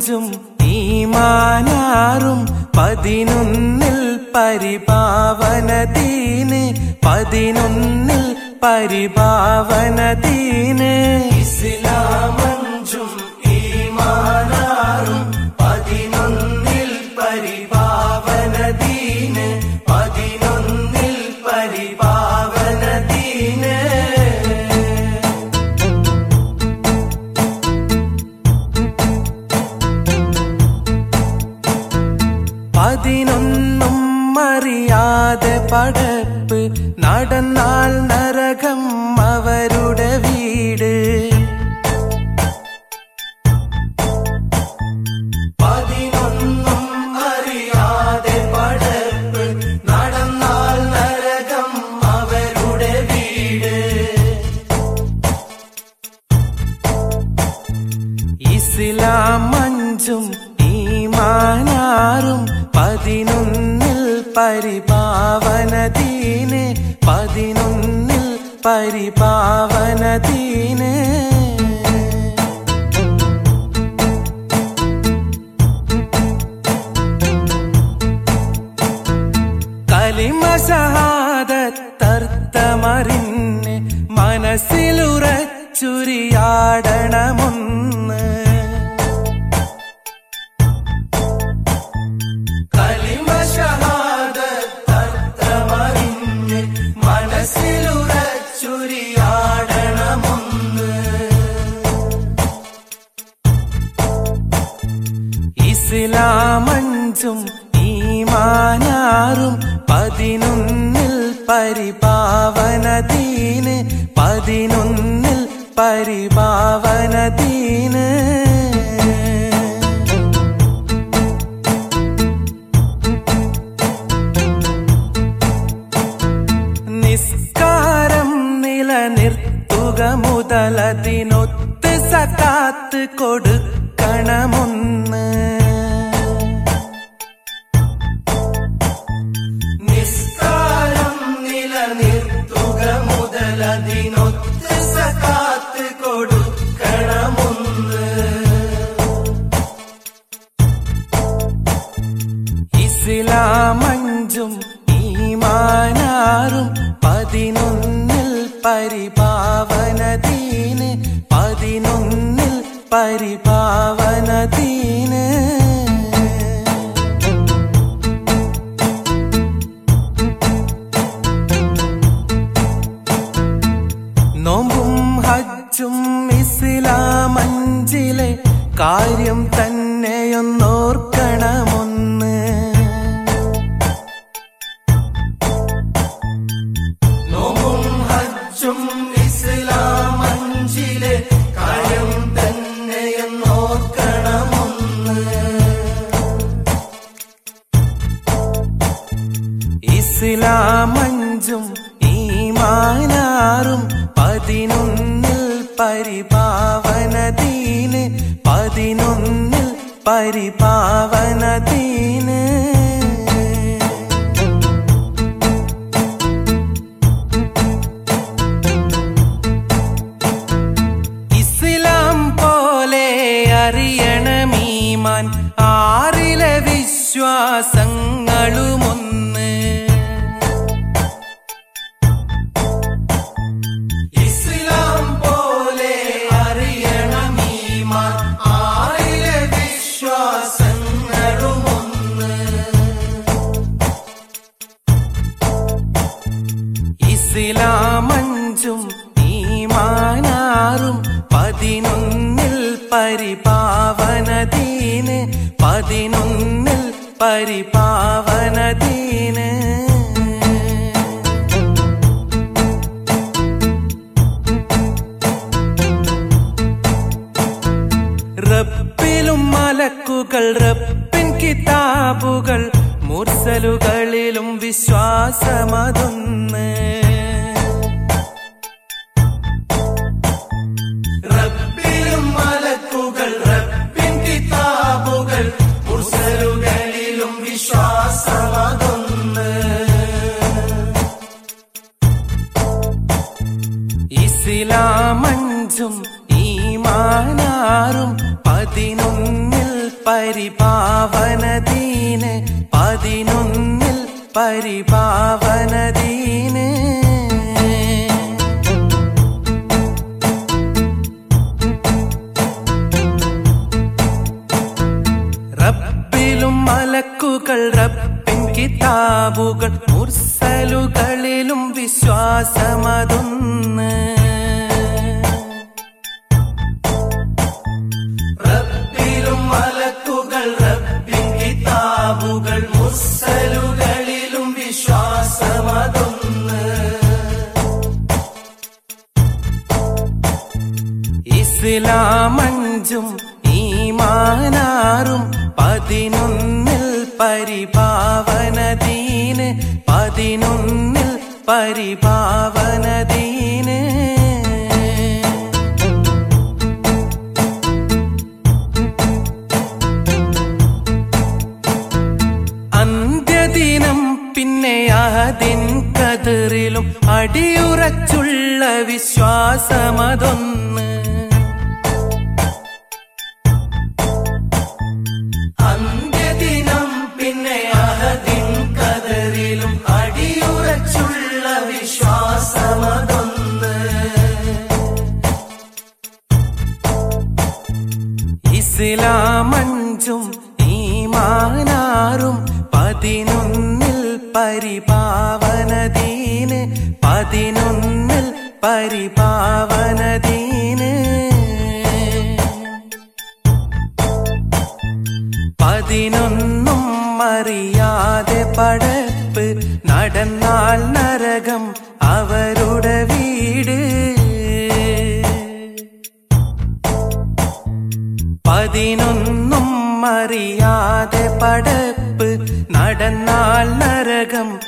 ഇസ്ലാമഞ്ചും ഈമാനാറും പതിനൊന്നിൽ പരിപാവനതീന് പതിനൊന്നിൽ പരിപാവനതീന് ഇസ്ലാമഞ്ചും ഈമാനാറും പതിനൊന്നിൽ പരിപാവനതീന് പതിനൊന്നിൽ പരിപാവനതീന് പതിനൊന്നും അറിയാതെ പടപ്പ് നടന്നാൽ നരകം അവരുടെ വീട് പതിനൊന്നും അറിയാതെ പടപ്പ് നടന്നാൽ നരകം അവരുടെ വീട് ഇസ്ലാം അഞ്ചും ഈമാനാറും പതിനൊന്നിൽ പരിപാവനതീന് പതിനൊന്നിൽ പരിപാവനതീന് കലിമ ഷഹാദത്തർത്ഥമറിഞ്ഞ് മനസ്സിലുറച്ചുരിയാടണമൊന്ന് കലിമ ഷഹാദത്തർത്ഥമറിഞ്ഞ് മനസ്സിലുറച്ചുരിയാടണമൊന്ന് ഇസ്ലാമഞ്ചും ഈമാനാറും പതിനൊന്നിൽ പരിപാവനതീന് പതിനൊന്നിൽ പരിപാവനതീന് നിസ്കാരം നിലനിർത്തുക മുതലതിനൊത്ത് സക്കാത്ത് കൊടുക്കണമൊന്ന് നിസ്കാരം നിലനിർത്തുക മുതലതിനൊത്ത് സക്കാത്ത് കൊടുക്കണമൊന്ന് ഇസ്ലാമഞ്ചും ഈമാനാറും പതിനൊന്നിൽ പരിപാവനതീന് പതിനൊന്നിൽ പരിപാവനതീന് നോമ്പും ഹജ്ജും ഇസ്ലാമഞ്ചിലെ കാര്യം തന്നെയൊന്നോർക്കണമൊന്ന് നോമ്പും ഹജ്ജും ഇസ്ലാമഞ്ചിലെ കാര്യം തന്നെയൊന്നോർക്കണമൊന്ന് ഇസ്ലാമഞ്ചും ഈമാനാറും പതിനൊന്നിൽ പരിപാവനതീന് പതിനൊന്നിൽ പരിപാവനതീന് ഇസ്ലാം പോലെ അറിയണമീമാൻ ആറിലെ വിശ്വാസങ്ങളുമൊന്ന് ഇസ്ലാം പോലെ അറിയണമീമാൻ ആറിലെ വിശ്വാസങ്ങളുമൊന്ന് ഇസ്ലാമഞ്ചും ഈമാനാറും പതിനൊന്നിൽ പരിപാവനതീന് പതിനൊന്നിൽ പരിപാവനതീന് റബ്ബിലും മലക്കുകൾ റബ്ബിൻ കിതാബുകൾ മുർസലുകളിലും വിശ്വാസമതൊന്ന് റബ്ബിലും മലക്കുകൾ റബ്ബിൻ കിതാബുകൾ മുർസലുകളിലും വിശ്വാസമതൊന്ന് ഇസ്ലാമഞ്ചും ഈമാനാറും പതിനൊന്നിൽ പരിപാവനദീന് പതിനൊന്നിൽ പരിപാവനദീന് റബ്ബിലും മലക്കുകൾ റബ്ബിൻ കിതാബുകൾ മുർസലുകളിലും വിശ്വാസമതൊന്ന് റബ്ബിലും മലക്കുകൾ റബ്ബിൻ കിതാബുകൾ മുർസലുകളിലും വിശ്വാസമതൊന്ന് ഇസ്ലാമഞ്ചും ഈമാനാറും പതിനൊന്നിൽ പരിപാവനദീന് പതിനൊന്നിൽ പരിപാവനദീന് അന്ത്യദിനം പിന്നെ അതിൻ കതിറിലും അടിയുറച്ചുള്ള വിശ്വാസമതൊന്ന് അന്ത്യദിനം പിന്നെ അഹദിൻ കതിറിലും അടിയുറച്ചുള്ള വിശ്വാസമതൊന്ന് ഇസ്ലാമഞ്ചും ഈമാനാറും പതിനൊന്നിൽ പരിപാവനദീന് പതിനൊന്നിൽ പരിപാവനദീന് പതിനൊന്നും അറിയാതെ പടപ്പ് നടന്നാൽ നരകം അവരുടെ വീട് പതിനൊന്നും അറിയാതെ പടപ്പ് നടന്നാൽ നരകം